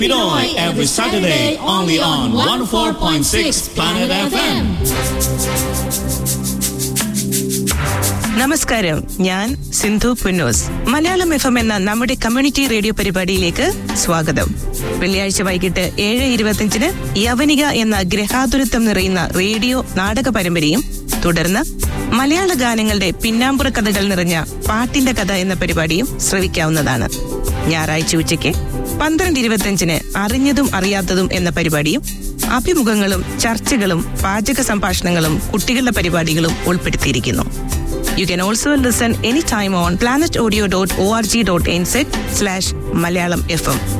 Pinoy every Saturday only on 104.6 Planet FM. നമസ്കാരം ഞാൻ Sindhu Punnoose Malayalam F M എന്ന നമ്മുടെ കമ്മ്യൂണിറ്റി റേഡിയോ പരിപാടിയിലേക്ക് സ്വാഗതം വെള്ളിയാഴ്ച വൈകിട്ട് ഏഴ് ഇരുപത്തിയഞ്ചിന് യവനിക എന്ന ഗ്രഹാതുരത്വം നിറയുന്ന റേഡിയോ നാടക പരമ്പരയും തുടർന്ന് മലയാള ഗാനങ്ങളുടെ പിന്നാമ്പുറ കഥകൾ നിറഞ്ഞ പാട്ടിന്റെ കഥ എന്ന പരിപാടിയും ശ്രവിക്കാവുന്നതാണ് ഞായറാഴ്ച ഉച്ചയ്ക്ക് പന്ത്രണ്ട് ഇരുപത്തിയഞ്ചിന് അറിഞ്ഞതും അറിയാത്തതും എന്ന പരിപാടിയും അഭിമുഖങ്ങളും ചർച്ചകളും പാചക സംഭാഷണങ്ങളും കുട്ടികളുടെ പരിപാടികളും ഉൾപ്പെടുത്തിയിരിക്കുന്നു You can also listen anytime on planetaudio.org.nz slash Malayalam FM.